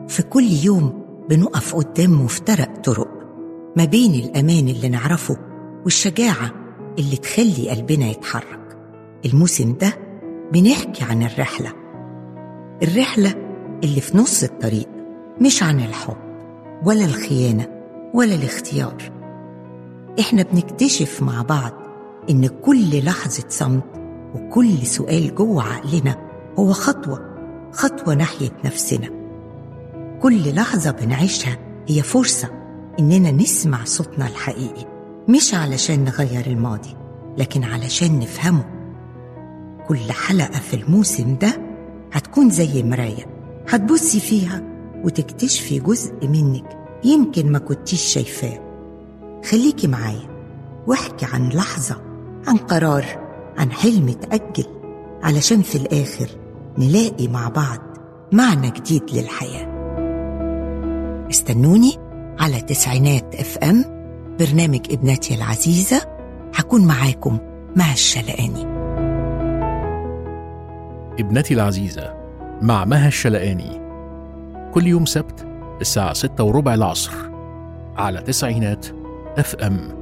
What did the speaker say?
في كل يوم بنقف قدام مفترق طرق ما بين الأمان اللي نعرفه والشجاعة اللي تخلي قلبنا يتحرك الموسم ده بنحكي عن الرحلة الرحلة اللي في نص الطريق مش عن الحب ولا الخيانة ولا الاختيار احنا بنكتشف مع بعض ان كل لحظة صمت وكل سؤال جوه عقلنا هو خطوة خطوة ناحية نفسنا كل لحظة بنعيشها هي فرصة إننا نسمع صوتنا الحقيقي مش علشان نغير الماضي لكن علشان نفهمه كل حلقة في الموسم ده هتكون زي مراية هتبصي فيها وتكتشفي جزء منك يمكن ما كنتيش شايفاه خليكي معايا واحكي عن لحظة عن قرار عن حلم اتأجل علشان في الآخر نلاقي مع بعض معنى جديد للحياة استنوني على تسعينات اف ام برنامج ابنتي العزيزة هكون معاكم مع الشلقاني ابنتي العزيزة مع مها الشلقاني كل يوم سبت الساعة ستة وربع العصر على تسعينات اف ام